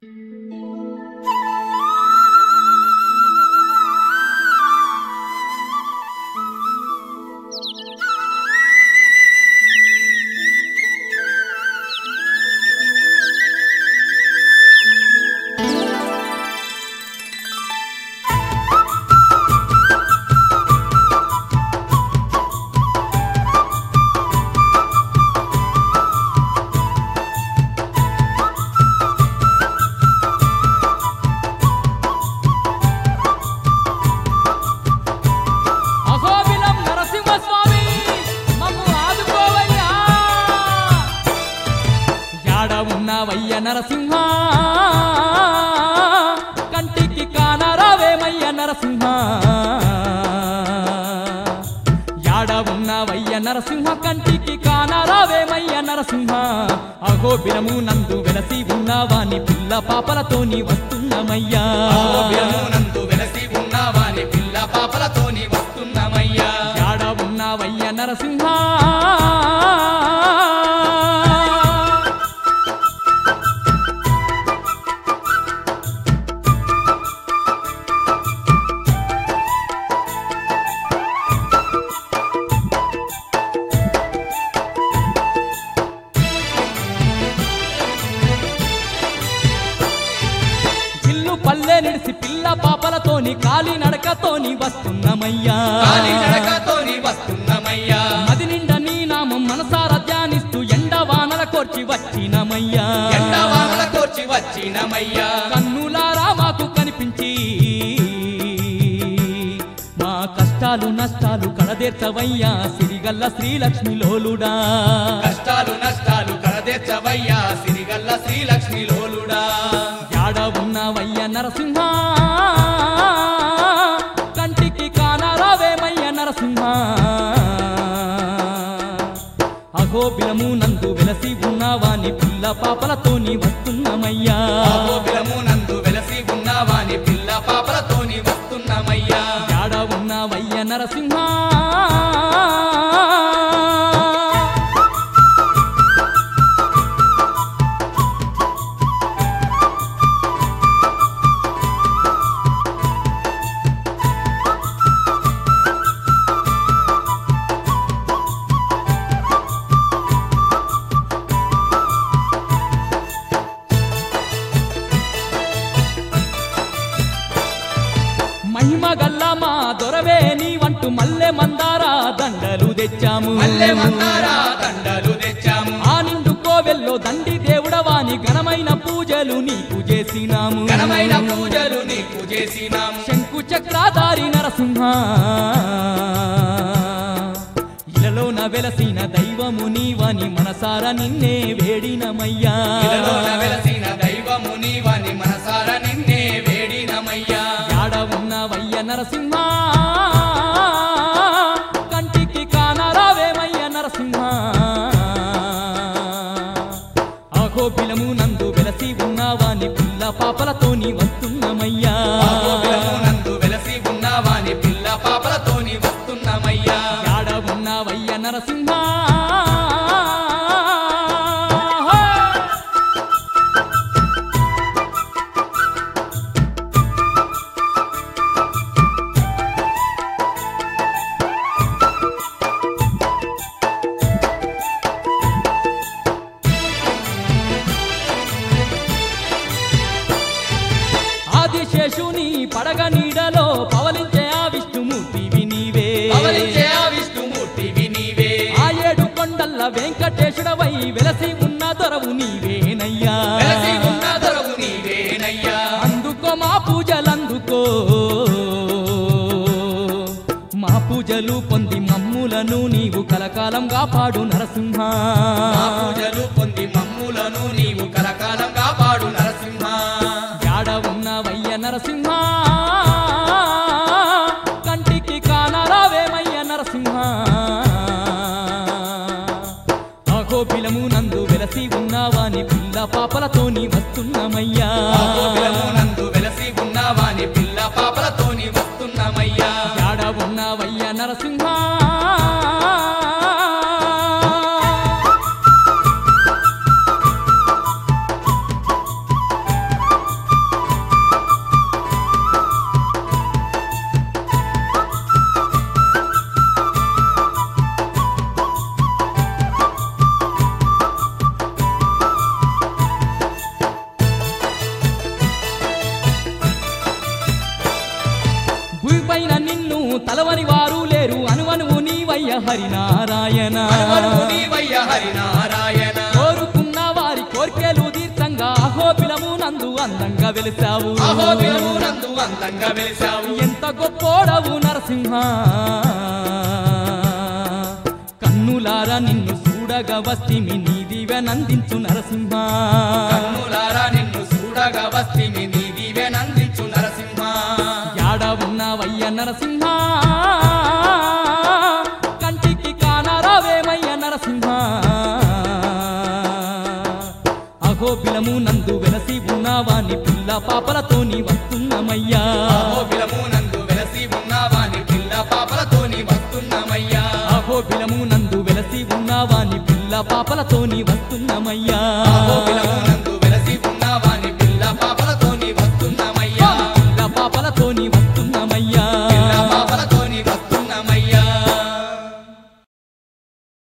అహోబిలం నరసింహస్వామి మమ్ము ఆదుకోవయ్యా యాడ ఉన్నావయ్య నరసింహ కంటికి కానరావేమయ్య నరసింహ యాడ ఉన్నావయ్య నరసింహ కంటికి కానరావేమయ్య నరసింహ అహోబిలము నందు వెలసి ఉన్నావాని పిల్ల పాపలతోని వస్తున్నమయ్యా నందు వెలసి ఉన్నావాని పిల్ల పాపలతోని వస్తున్నామయ్యా యాడ ఉన్నావయ్య నరసింహ ఇల్లు పల్లె నిడిసి పిల్ల పాపలతోని కాలి నడకతోని వస్తున్నమయ్యా కాలి నడకతోని వస్తున్నామయ్యా మది నిండా నీ నామం మనసారా ధ్యానిస్తూ ఎండ వానల కోర్చి వచ్చినమయ్యా ఎండవానల కోర్చి వచ్చినమయ్యా కన్నులారా మాకు కనిపించి మా కష్టాలు నష్టాలు కడదేర్చవయ్యా సిరిగల్ల శ్రీలక్ష్మి లోలుడా కష్టాలు నష్టాలు కడదెచ్చవయ్యా సిరిగల్ల శ్రీలక్ష్మి లోలుడా యాడ ఉన్నవయ్య నరసింహ కంటికి కానరావేమయ్య నరసింహ అహోబిలము నందు వెలసి ఉన్నావాని పిల్ల పాపలతోని వస్తున్నమయ్యా అహోబిలము నందు వెలసి ఉన్నావాని పిల్ల పాపలతోని వస్తున్నామయ్యా యాడ ఉన్నవయ్య నరసింహ మహిమ గల్ల మా దొరవే నీ వంటు మల్లె మందారా దండలు తెచ్చాము మల్లె మందారా దండలు తెచ్చాము ఆ నిండు కోవెల్లో దండి దేవుడవాని ఘనమైన పూజలు నీకు చేసినాము ఘనమైన పూజలు నీకు చేసినాము శంకు చక్రాధారి నరసింహ ఇలలోన వెలసిన దైవము నీవని మనసార నిన్నే వేడినమయ్యా ఇలలోన వెలసిన దైవము నీవని మనసార నిన్నే వేడినమయ్యా యాడ ఉన్నవయ్య నరసింహ కంటికి కానరావేమయ్య నరసింహ అహోబిలము నందు వెలసి ఉన్నావాని పిల్ల పాపలతోని వస్తున్నమయ్యా అహోబిలము నందు వెలసి ఉన్నావాని పిల్ల పాపలతోని వస్తున్నామయ్యా యాడ ఉన్నావయ్య నరసింహ ఆదిశేషుని పడగ నీడలో పవలించే ఆ విష్ణుమూర్తివి నీవే పవలించే ఆ విష్ణుమూర్తివి నీవే ఆ ఏడు కొండల్ల వెంకటేశుడవై వెలసి ఉన్న దొరవు నీవేనయ్యా వెలసి ఉన్న దొరవు నీవేనయ్యా అందుకో మా పూజలందుకో మా పూజలు పొంది మమ్ములను నీవు కలకాలం కాపాడు నరసింహ మా పూజలు పొంది మమ్ములను నీవు కలకాలం కాపాడు నరసింహ యాడ ఉన్నవయ్య నరసింహ కంటికి కానరావేమయ్య నరసింహ అహోబిలము నందు వెలసి ఉన్నావాని పిల్ల పాపలతోని వస్తున్నమయ్యా అహోబిలము నందు వెలసి ఉన్నావాని పిల్ల పాపలతోని వస్తున్నామయ్యా యాడ ఉన్నావయ్య నరసింహ తలవని వారు లేరు అనువనువు నీవయ్య హరినారాయణ అనువనువు నీవయ్య హరినారాయణ కోరుకున్న వారి కోర్కెలు తీర్థంగా అహోబిలము నందు అందంగా వెలిసావు అహోబిలము నందు అందంగా వెలిసావు ఎంత గొప్పోడవు నరసింహ కన్నులారా నిన్ను చూడగా వస్తిమి నీ దివెనందించు నరసింహ కన్నులారా నిన్ను చూడగా వస్తిమి నీ దివెనందించు నరసింహ యాడ ఉన్నావయ్య నరసింహ కంటికి కానరావేమయ్య నరసింహ అహోబిలము నందు వెలసి ఉన్నావాని పిల్ల పాపలతోని వస్తున్నామయ్యా అహోబిలము నందు వెలసి ఉన్నావాని పిల్ల పాపలతోని వస్తున్నామయ్యా అహోబిలము నందు వెలసి ఉన్నావాని పిల్ల పాపలతోని వస్తున్నామయ్యా అహోబిలము